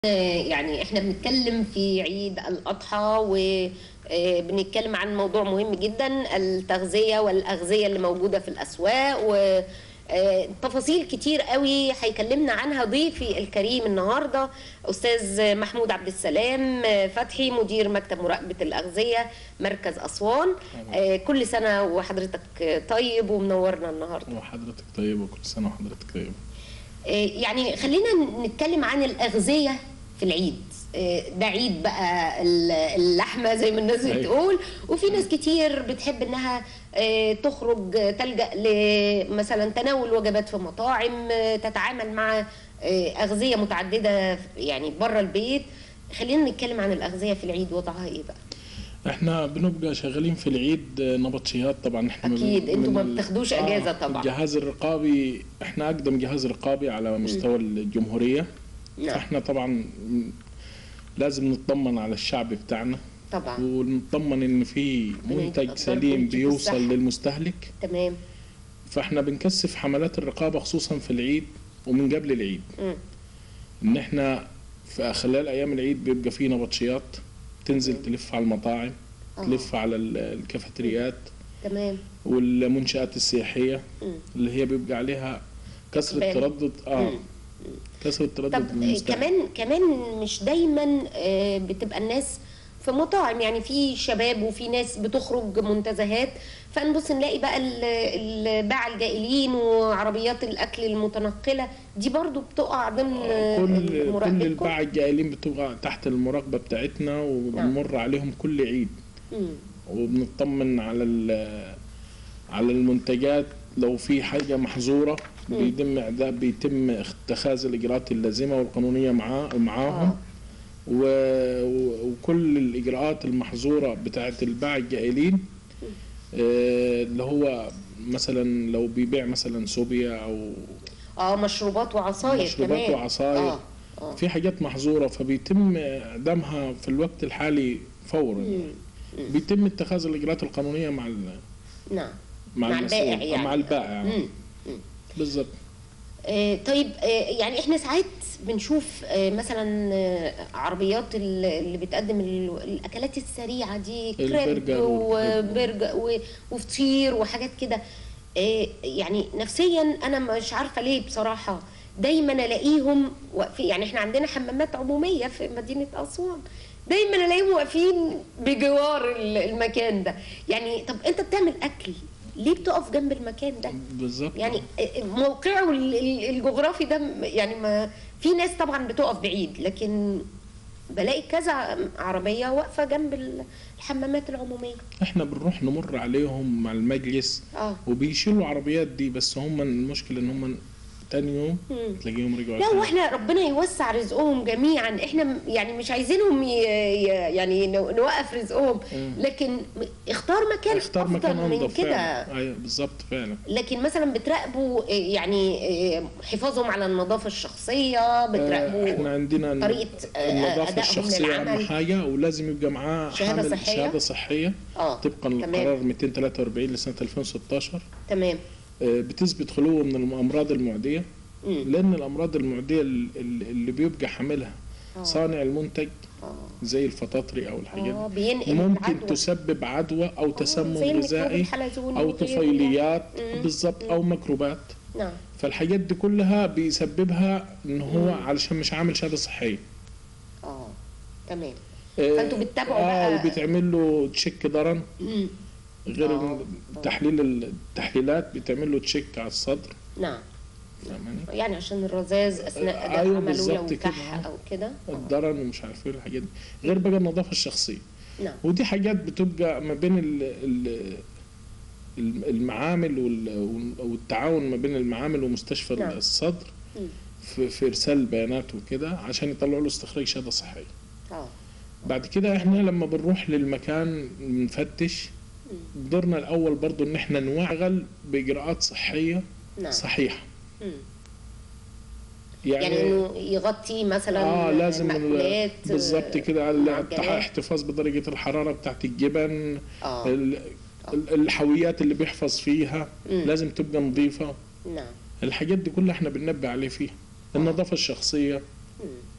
يعني احنا بنتكلم في عيد الأضحى وبنتكلم عن موضوع مهم جدا التغذية والأغذية اللي موجودة في الأسواق وتفاصيل كتير قوي هيكلمنا عنها ضيفي الكريم النهاردة أستاذ محمود عبد السلام فتحي مدير مكتب مراقبة الأغذية مركز أسوان كل سنة وحضرتك طيب ومنورنا النهاردة وحضرتك طيب وكل سنة وحضرتك طيب يعني خلينا نتكلم عن الأغذية في العيد ده عيد بقى اللحمة زي ما الناس بتقول وفي ناس كتير بتحب انها تخرج تلجأ لمثلا تناول وجبات في مطاعم تتعامل مع أغذية متعددة يعني بره البيت خلينا نتكلم عن الأغذية في العيد وضعها ايه بقى احنا بنبقى شغالين في العيد نبطشيات طبعا احنا اكيد انتوا ما بتاخدوش اجازه طبعا الجهاز الرقابي احنا اقدم جهاز رقابي على مستوى الجمهوريه نعم. فاحنا طبعا لازم نطمن على الشعب بتاعنا طبعا ونطمن ان في منتج سليم بيوصل للمستهلك تمام فاحنا بنكثف حملات الرقابه خصوصا في العيد ومن قبل العيد مم. ان احنا في خلال ايام العيد بيبقى في نبطشيات تنزل تلف على المطاعم آه. تلف على ال- الكافيتريات تمام والمنشآت السياحية مم. اللي هي بيبقى عليها كسرة إقبال. تردد اه مم. كسرة تردد طب المستهلك. كمان كمان مش دايما آه، بتبقى الناس في مطاعم يعني في شباب وفي ناس بتخرج منتزهات فنبص نلاقي بقى ال- الباعة الجائلين وعربيات الاكل المتنقله دي برضو بتقع ضمن آه، كل كل مراقبتكم الباعة الجائلين بتبقى تحت المراقبة بتاعتنا وبنمر عليهم كل عيد مم. وبنطمن على ال- على المنتجات لو في حاجة محظورة بيتم إعداد بيتم اتخاذ الإجراءات اللازمة والقانونية معاه معاهم آه. و... و- وكل الإجراءات المحظورة بتاعت الباعة الجائلين آه، اللي هو مثلا لو بيبيع مثلا سوبيا أو اه مشروبات وعصاير مشروبات كمان وعصاير. اه اه في حاجات محظورة فبيتم إعدامها في الوقت الحالي فورا يعني. بيتم اتخاذ الإجراءات القانونية مع ال... نعم مع, مع المسؤول. البائع يعني. مع البائع مم. بالظبط آه، طيب آه، يعني احنا ساعات بنشوف آه، مثلا آه، عربيات ال- اللي بتقدم ال- الاكلات السريعه دي كريب البرجر وبرجر و- وفطير وحاجات كده آه، يعني نفسيا انا مش عارفه ليه بصراحه دايما الاقيهم واقفين يعني احنا عندنا حمامات عموميه في مدينه اسوان دايما الاقيهم واقفين بجوار ال- المكان ده يعني طب انت بتعمل اكل ليه بتقف جنب المكان ده بالظبط يعني موقعه ال- ال- الجغرافي ده م- يعني ما في ناس طبعا بتقف بعيد لكن بلاقي كذا عربيه واقفه جنب ال- الحمامات العموميه احنا بنروح نمر عليهم مع المجلس اه وبيشيلوا العربيات دي بس هم المشكلة ان هم تاني يوم مم. تلاقيهم رجعوا لا تاني. واحنا ربنا يوسع رزقهم جميعا احنا م- يعني مش عايزينهم ي... ي- يعني نو- نوقف رزقهم مم. لكن م- اختار مكان اختار افضل مكان من انضف كده فعلا ايوه بالظبط فعلا لكن مثلا بتراقبوا آه، يعني آه، حفاظهم على النظافه الشخصيه بتراقبوا آه، احنا عندنا طريقة، آه، النظافة أدائهم الشخصية أهم للعمل. حاجة ولازم يبقى معاه شهادة حامل صحية؟ شهادة صحية اه طبقا تمام. للقرار 243 لسنة 2016 تمام آه، بتثبت خلوه من الأمراض المعدية مم. لأن الأمراض المعدية ال- ال- اللي بيبقى حاملها آه. صانع المنتج اه زي الفطاطري أو الحاجات اه دي بينقل ممكن العدوى. تسبب عدوى أو زي تسمم الميكروب غذائي الحلزوني أو وغيره. طفيليات مم. بالظبط أو ميكروبات نعم فالحاجات دي كلها بيسببها ان هو علشان مش عامل شهاده صحيه اه تمام آه، فأنتوا بتتابعوا اه بقى- وبيتعمل له تشيك ضرن مم. غير آه. إن تحليل التحليلات بيتعمل له تشيك على الصدر نعم فاهماني يعني عشان الرذاذ اثناء آه، اداء أيوة عمله بالظبط لو كده. كح او كده آه. الضرن ومش عارف ايه الحاجات دي غير بقى النظافه الشخصيه نعم ودي حاجات بتبقى ما بين ال ال الم- المعامل وال- والتعاون ما بين المعامل ومستشفى نعم. الصدر مم. في, في ارسال البيانات وكده عشان يطلعوا له استخراج شهاده صحيه اه بعد كده احنا لما بنروح للمكان نفتش دورنا الاول برضو ان احنا نوعغل باجراءات صحيه نعم صحيحه مم. يعني, يعني انه يغطي مثلا اه لازم مأكولات بالظبط كده ال- معجنات. احتفاظ بدرجه الحراره بتاعت الجبن اه ال- ال- الحاويات اللي بيحفظ فيها مم. لازم تبقى نظيفه نعم الحاجات دي كلها احنا بننبه عليه فيها النظافه الشخصيه مم.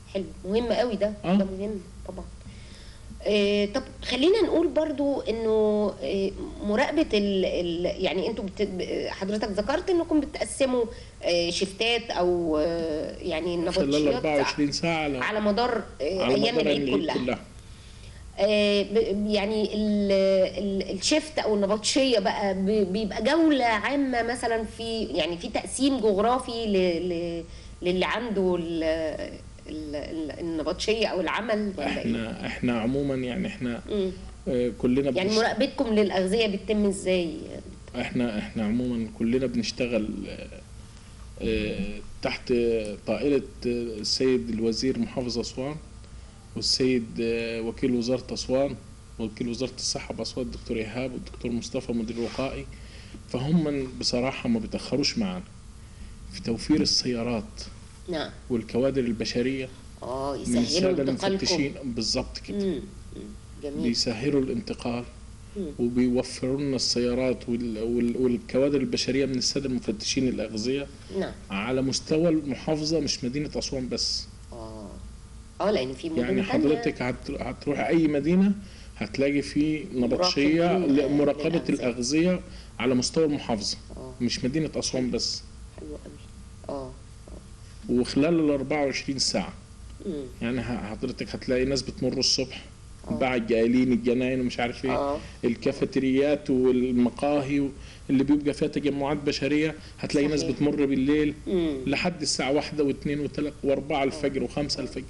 حلو مهم قوي ده آه. ده مهم طبعا آه طب خلينا نقول برضو انه آه مراقبه ال ال يعني انتوا بت ب- حضرتك ذكرت انكم بتقسموا آه شيفتات او آه يعني خلال نبطشيات 24 ساعه على, على مدار آه على ايام مدار العيد كلها كلها آه، ب- يعني ال- ال- الشيفت او النبطشيه بقى ب- بيبقى جوله عامه مثلا في يعني في تقسيم جغرافي ل- ل- للي عنده ال- ال- ال- النبطشيه او العمل ولا ايه؟ احنا احنا عموما يعني احنا مم. آه، كلنا يعني بنش- مراقبتكم للاغذيه بتتم ازاي؟ احنا احنا عموما كلنا بنشتغل آه، آه، تحت طائلة آه، السيد الوزير محافظ أسوان والسيد آه، وكيل وزارة أسوان وكيل وزارة الصحة بأسوان الدكتور إيهاب والدكتور مصطفى مدير الوقائي فهم من بصراحة ما بيتأخروش معنا في توفير السيارات نعم والكوادر البشرية اه من يسهلوا السادة انتقالكم المفتشين بالظبط كده مم. مم. جميل بيسهلوا الانتقال مم. وبيوفروا لنا السيارات وال- وال- والكوادر البشرية من السادة المفتشين الأغذية نعم على مستوى المحافظة مش مدينة أسوان بس اه اه لان في مدن يعني تانية- حضرتك هت- هتروح أي مدينة هتلاقي في نبطشية مراقبين لمراقبة للأغذية. الأغذية على مستوى المحافظة اه مش مدينة أسوان بس حلو قوي اه وخلال ال 24 ساعة مم. يعني ه- حضرتك هتلاقي ناس بتمر الصبح آه. باع الجايلين الجناين ومش عارف ايه اه الكافيتريات والمقاهي اللي بيبقى فيها تجمعات بشرية هتلاقي ناس صحيح. بتمر بالليل مم. لحد الساعة واحدة واثنين وثلاث واربعة الفجر وخمسة الفجر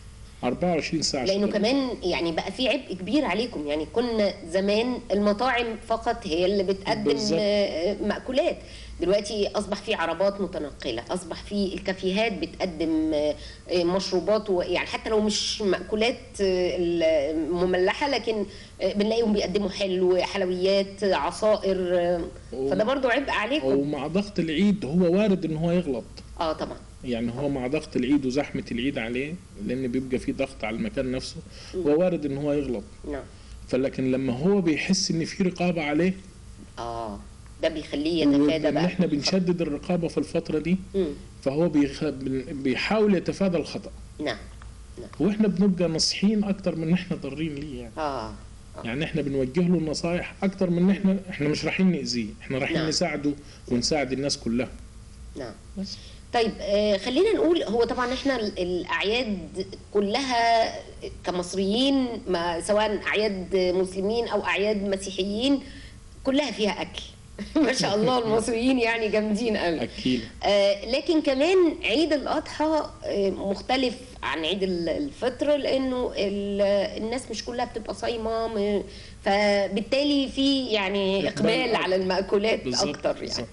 24 ساعة لانه شغال. كمان يعني بقى في عبء كبير عليكم يعني كنا زمان المطاعم فقط هي اللي بتقدم بالظبط. آه، مأكولات دلوقتي اصبح في عربات متنقله اصبح في الكافيهات بتقدم آه، آه، مشروبات و- يعني حتى لو مش مأكولات آه، المملحه لكن آه، بنلاقيهم بيقدموا حلو حلويات آه، عصائر آه، و- فده برضو عبء عليكم ومع ضغط العيد هو وارد ان هو يغلط اه طبعا يعني هو مع ضغط العيد وزحمة العيد عليه لان بيبقى في ضغط على المكان نفسه هو وارد ان هو يغلط نعم فلكن لما هو بيحس ان في رقابة عليه اه ده بيخليه يتفادى وان بقى احنا بنشدد الرقابة في الفترة دي مم. فهو بيخ... بن- بيحاول يتفادى الخطأ نعم واحنا بنبقى ناصحين اكتر من ان احنا ضارين ليه يعني اه يعني احنا بنوجه له النصائح اكتر من ان احنا احنا مش رايحين ناذيه احنا رايحين نعم. نساعده ونساعد الناس كلها نعم بس طيب آه خلينا نقول هو طبعا احنا ال- الاعياد كلها كمصريين ما سواء اعياد مسلمين او اعياد مسيحيين كلها فيها اكل ما شاء الله المصريين يعني جامدين قوي اكيد آه لكن كمان عيد الاضحى آه مختلف عن عيد ال- الفطر لانه ال- الناس مش كلها بتبقى صايمه م- فبالتالي في يعني إقبال اقبال أكتر. على المأكولات بالظبط اكتر يعني بالظبط.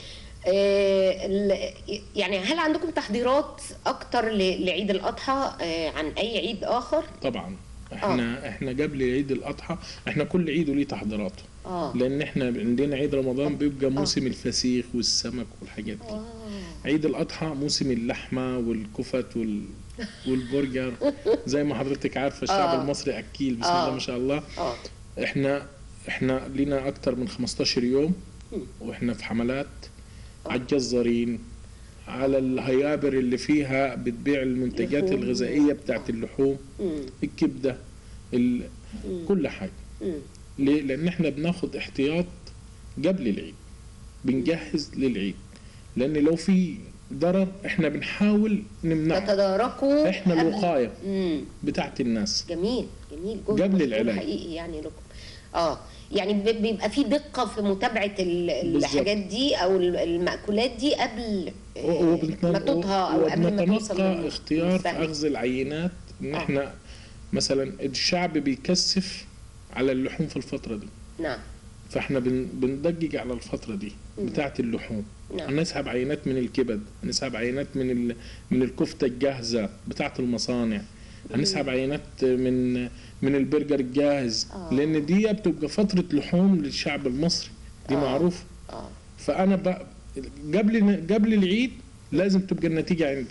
آه، ال- يعني هل عندكم تحضيرات اكتر ل- لعيد الاضحى آه، عن اي عيد اخر طبعا احنا احنا قبل عيد الاضحى احنا كل عيد وليه تحضيراته اه لان احنا عندنا عيد رمضان بيبقى موسم الفسيخ والسمك والحاجات دي آه. عيد الاضحى موسم اللحمه والكفت وال والبرجر زي ما حضرتك عارفه الشعب آه. المصري اكيل بسم آه. الله ما شاء الله اه احنا احنا لينا اكتر من 15 يوم واحنا في حملات على الجزارين على الهيابر اللي فيها بتبيع المنتجات لحوم. الغذائيه بتاعت اللحوم مم. الكبده ال... كل حاجه مم. ليه؟ لان احنا بناخد احتياط قبل العيد بنجهز للعيد لان لو في ضرر احنا بنحاول نمنعه تتداركوا احنا قبل- الوقايه مم. بتاعت الناس جميل جميل جهد قبل مشكور العلاج. حقيقي يعني لكم اه يعني ب- بيبقى في دقه في متابعه ال- بالظبط. الحاجات دي او ال- المأكولات دي قبل آه، وبنتن- ما تطهى او قبل ما توصل وبنتنقى لل- اختيار في للفم. اخذ العينات ان آه. احنا مثلا الشعب بيكثف على اللحوم في الفتره دي نعم فاحنا بن- بندقق على الفتره دي بتاعت اللحوم نعم. هنسحب عينات من الكبد هنسحب عينات من ال... من الكفته الجاهزه بتاعت المصانع هنسحب عينات من من البرجر الجاهز آه. لان دي بتبقى فتره لحوم للشعب المصري دي آه. معروف اه فانا ب... قبل قبل العيد لازم تبقى النتيجه عندي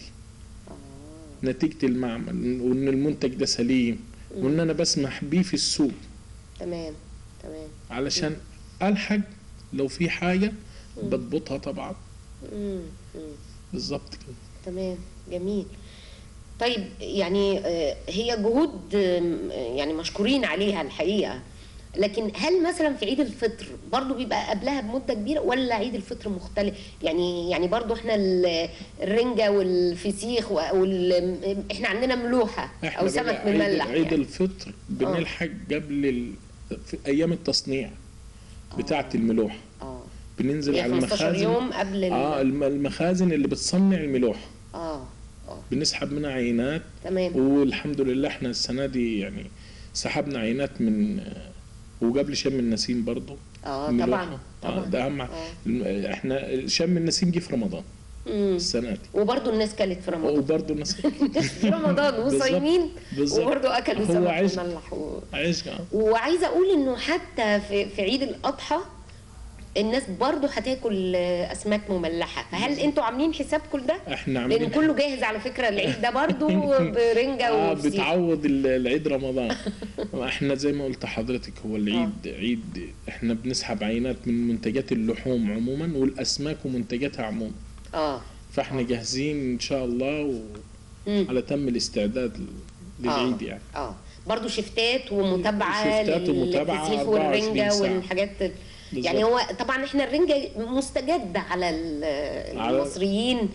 نتيجه المعمل وان المنتج ده سليم وان انا بسمح بيه في السوق تمام تمام علشان الحق لو في حاجه بضبطها طبعا مم. مم. بالظبط كده تمام جميل طيب يعني آه، هي جهود آم، يعني مشكورين عليها الحقيقه لكن هل مثلا في عيد الفطر برضو بيبقى قبلها بمده كبيره ولا عيد الفطر مختلف يعني يعني برضو احنا ال- الرنجه والفسيخ و- وال احنا عندنا ملوحه احنا او بقى سمك عيد, مملح عيد يعني. الفطر بنلحق قبل ال... في ايام التصنيع بتاعه الملوحه اه بننزل هي على 15 المخازن يوم قبل ال- اه الم- المخازن اللي بتصنع الملوحه اه اه بنسحب منها عينات تمام والحمد لله احنا السنه دي يعني سحبنا عينات من وقبل شم النسيم برضه اه الملوحة. طبعا اه طبعا ده اهم آه. الم- احنا شم النسيم جه في رمضان مم. السنه دي وبرضو الناس كلت في رمضان وبرضه الناس في رمضان وصايمين بالظبط. وبرضو اكلوا هو سمك عشق. مملح و... عشق آه. وعايزه اقول انه حتى في في عيد الاضحى الناس برضو هتاكل آه، اسماك مملحه فهل انتوا عاملين حساب كل ده احنا لان عاملين كله جاهز على فكره العيد ده برضو برنجه اه وفسيخ بتعوض ال- العيد رمضان احنا زي ما قلت لحضرتك هو العيد عيد احنا بنسحب عينات من منتجات اللحوم عموما والاسماك ومنتجاتها عموما اه فاحنا جاهزين ان شاء الله مم. وعلى تم الاستعداد للعيد يعني اه برضو شفتات ومتابعه شفتات ومتابعة للفسيخ 24 والرنجه ساعة. والحاجات بالظبط. يعني هو طبعا احنا الرنجه مستجده على ال- على- المصريين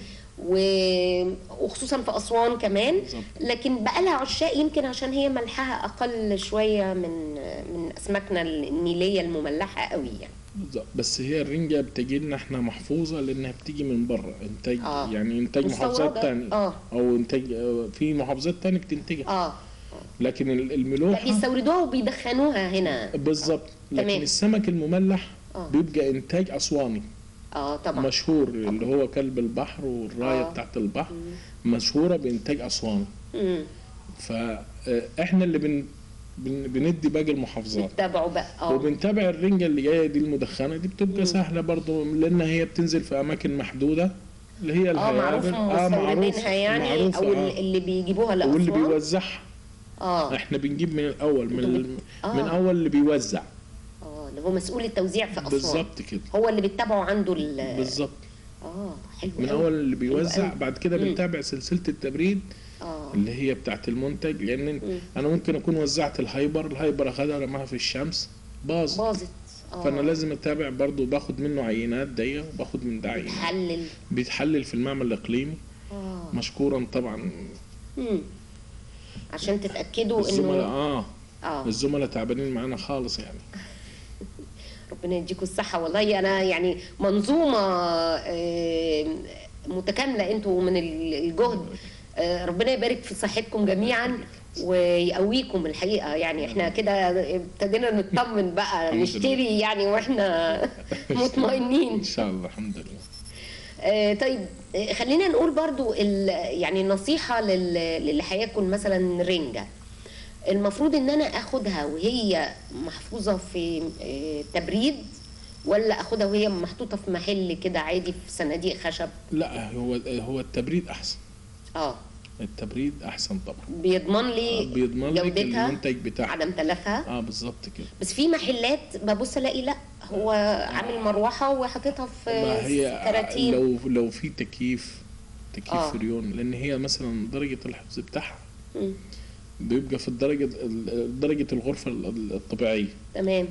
و- وخصوصا في اسوان كمان بالظبط. لكن بقى لها عشاق يمكن عشان هي ملحها اقل شويه من من اسماكنا النيليه المملحه قوي يعني بالظبط. بس هي الرنجة بتجي لنا احنا محفوظة لانها بتيجي من بره انتاج آه. يعني انتاج محافظات مستوردة. تانية آه. او انتاج آه، في محافظات تانية بتنتجها اه لكن ال- لا الملوحة بيستوردوها وبيدخنوها هنا بالظبط لكن تمام. السمك المملح آه. بيبقى انتاج اسواني اه طبعا مشهور اللي هو كلب البحر والرايه آه. بتاعت البحر مشهوره بانتاج اسوان مم. فاحنا اللي بن بن- بندي باقي المحافظات بتتابعوا بقى اه وبنتابع الرنجه اللي جايه دي المدخنه دي بتبقى سهله برضو لان هي بتنزل في اماكن محدوده اللي هي اه معروف الهيابر مستوردينها يعني معروف او آه. اللي بيجيبوها واللي لاسوان بيوزعها اه احنا بنجيب من الاول من انتوا ال... بت- آه. من اول اللي بيوزع اه اللي هو مسؤول التوزيع في اسوان بالظبط كده هو اللي بيتبعوا عنده ال بالظبط اه حلو من أوي. اول اللي حلو بيوزع أوي. بعد كده مم. بنتابع سلسله التبريد اه اللي هي بتاعت المنتج لان مم. انا ممكن اكون وزعت الهايبر الهايبر اخدها رماها في الشمس باظ باظت اه فانا لازم اتابع برضو باخد منه عينات دي وباخد من ده عينات تحلل بيتحلل في المعمل الاقليمي اه مشكورا طبعا مم. عشان تتاكدوا الزملاء انه اه اه الزملاء تعبانين معانا خالص يعني ربنا يديكم الصحة والله أنا يعني منظومة آه، متكاملة أنتوا من الجهد آه، ربنا يبارك في صحتكم جميعا ويقويكم الحقيقة يعني احنا كده ابتدينا نطمن بقى الحمد نشتري يعني واحنا مطمئنين ان شاء الله الحمد لله آه، طيب آه، خلينا نقول برضو ال- يعني نصيحة لل- للي هياكل مثلا رنجة المفروض ان انا اخدها وهي محفوظة في آه، تبريد ولا اخدها وهي محطوطة في محل كده عادي في صناديق خشب لا هو هو التبريد احسن اه التبريد احسن طبعا بيضمن لي بيضمن لك جودتها المنتج بتاعها عدم تلفها اه بالظبط كده بس في محلات ببص الاقي لا هو عامل مروحة وحاططها في ما هي كراتين لو لو في تكييف تكييف آه. فريون لان هي مثلا درجه الحفظ بتاعها مم. بيبقى في الدرجه درجه الغرفه الطبيعيه احنا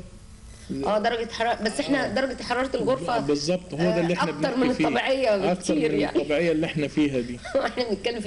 اه درجة حرارة بس احنا درجة حرارة الغرفة بالظبط هو ده اللي احنا أكتر بنحكي من فيه. الطبيعية اكتر بكتير من يعني. الطبيعيه اللي احنا فيها دي احنا بنتكلم في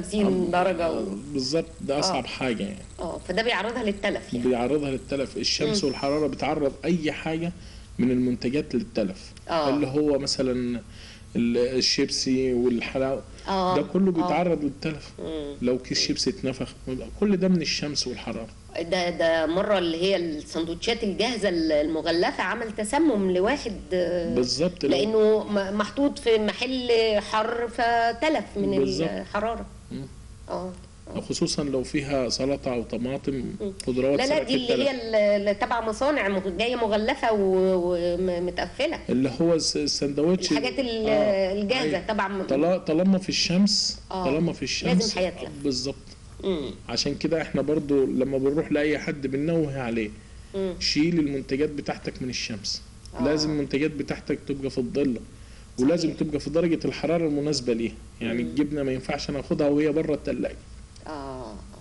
52 درجة و... بالظبط ده اصعب حاجه يعني اه فده بيعرضها للتلف يعني بيعرضها للتلف الشمس والحراره بتعرض اي حاجه من المنتجات للتلف آه. اللي هو مثلا ال- الشيبسي والحلاوه آه. ده كله آه. بيتعرض للتلف مم. لو كيس شيبسي اتنفخ كل ده من الشمس والحراره ده ده مرة اللي هي السندوتشات الجاهزة المغلفة عمل تسمم لواحد آه، بالظبط لو- لأنه م- محطوط في محل حر فتلف من بالظبط. الحرارة مم. اه خصوصا لو فيها سلطه او طماطم خضروات لا لا سريعة دي اللي التلف. هي اللي تبع مصانع مغ- جاية مغلفة و- ومتقفلة اللي هو الس- السندوتش الحاجات ال- آه. الجاهزة أيوة. طبعا طلا- طالما في الشمس آه. طالما في الشمس لازم هيتلف. بالظبط مم. عشان كده احنا برضو لما بنروح لاي حد بننوه عليه مم. شيل المنتجات بتاعتك من الشمس آه. لازم المنتجات بتاعتك تبقى في الظل ولازم تبقى في درجة الحرارة المناسبة ليها يعني الجبنة ما ينفعش ناخدها وهي بره التلاجة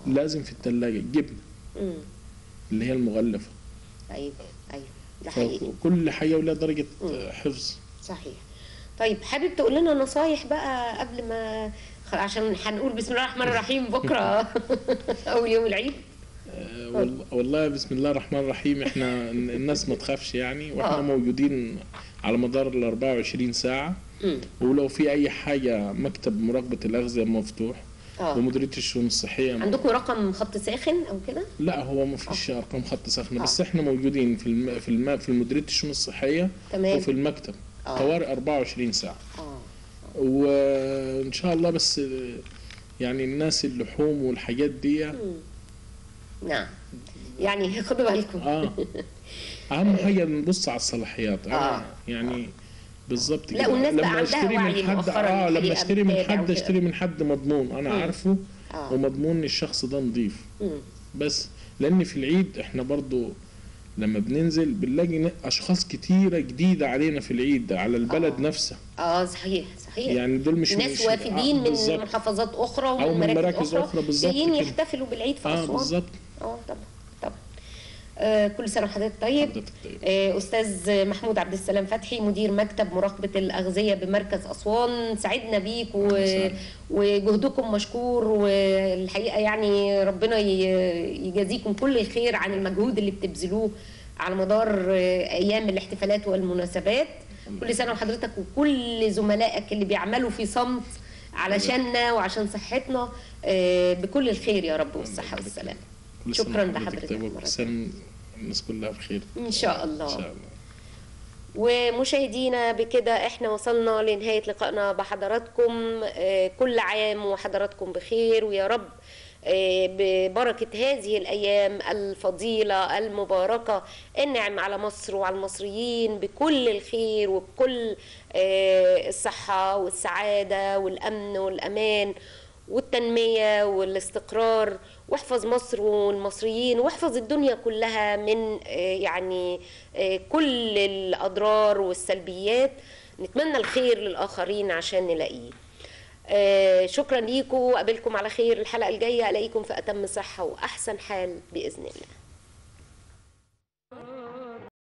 لازم في الثلاجه الجبنه مم. اللي هي المغلفه ايوه ايوه ده حقيقي فكل حاجه ولها درجه حفظ صحيح طيب حابب تقول لنا نصايح بقى قبل ما خ- عشان هنقول بسم الله الرحمن الرحيم بكره اول يوم العيد آه، وال- والله بسم الله الرحمن الرحيم احنا الناس ما تخافش يعني واحنا آه. موجودين على مدار ال 24 ساعه مم. ولو في اي حاجه مكتب مراقبه الاغذيه مفتوح اه ومديريه الشؤون الصحيه عندكم رقم خط ساخن او كده لا هو ما فيش ارقام خط ساخنه بس احنا موجودين في الم... في الم... في مديريه الشؤون الصحيه تمام. وفي المكتب آه. طوارئ 24 ساعه اه وان شاء الله بس يعني الناس اللحوم والحاجات دي نعم يعني خدوا بالكم اه اهم حاجه نبص على الصلاحيات آه. آه. يعني بالظبط لا، كده. والناس بقى لما عندها اشتري وعي من حد مؤخراً اه لما الحقيقة اشتري من بتتابع حد وكده. اشتري من حد مضمون انا مم. عارفه آه. ومضمون ان الشخص ده نظيف مم. بس لان في العيد احنا برضو لما بننزل بنلاقي ن- اشخاص كتيره جديده علينا في العيد على البلد آه. نفسها اه صحيح صحيح يعني دول مش ناس مش- وافدين آه، من بالظبط. محافظات اخرى ومن أو من مراكز, مراكز أخرى بالظبط جايين كده. يحتفلوا بالعيد في اه اسوان بالظبط اه طبعا طبعا آه كل سنه وحضرتك طيب حضرتك طيب. آه استاذ محمود عبد السلام فتحي مدير مكتب مراقبه الاغذيه بمركز اسوان سعدنا بيك و... سعد. وجهدكم مشكور والحقيقه يعني ربنا ي- يجازيكم كل الخير عن المجهود اللي بتبذلوه على مدار آه، ايام الاحتفالات والمناسبات كل سنه وحضرتك وكل زملائك اللي بيعملوا في صمت علشاننا وعشان صحتنا آه، بكل الخير يا رب والصحه والسلامه كل سنة شكرا وحضرتك لحضرتك طيب مرة وكل سنه الناس كلها بخير ان شاء الله ان شاء الله ومشاهدينا بكده احنا وصلنا لنهاية لقائنا بحضراتكم آه، كل عام وحضراتكم بخير ويا رب آه، ببركة هذه الأيام الفضيلة المباركة النعم على مصر وعلى المصريين بكل الخير وبكل آه، الصحة والسعادة والأمن والأمان والتنمية والاستقرار واحفظ مصر والمصريين واحفظ الدنيا كلها من آه، يعني آه، كل الأضرار والسلبيات نتمنى الخير للآخرين عشان نلاقيه آه، شكرا ليكم وقابلكم على خير الحلقة الجاية ألاقيكم في أتم صحة وأحسن حال بإذن الله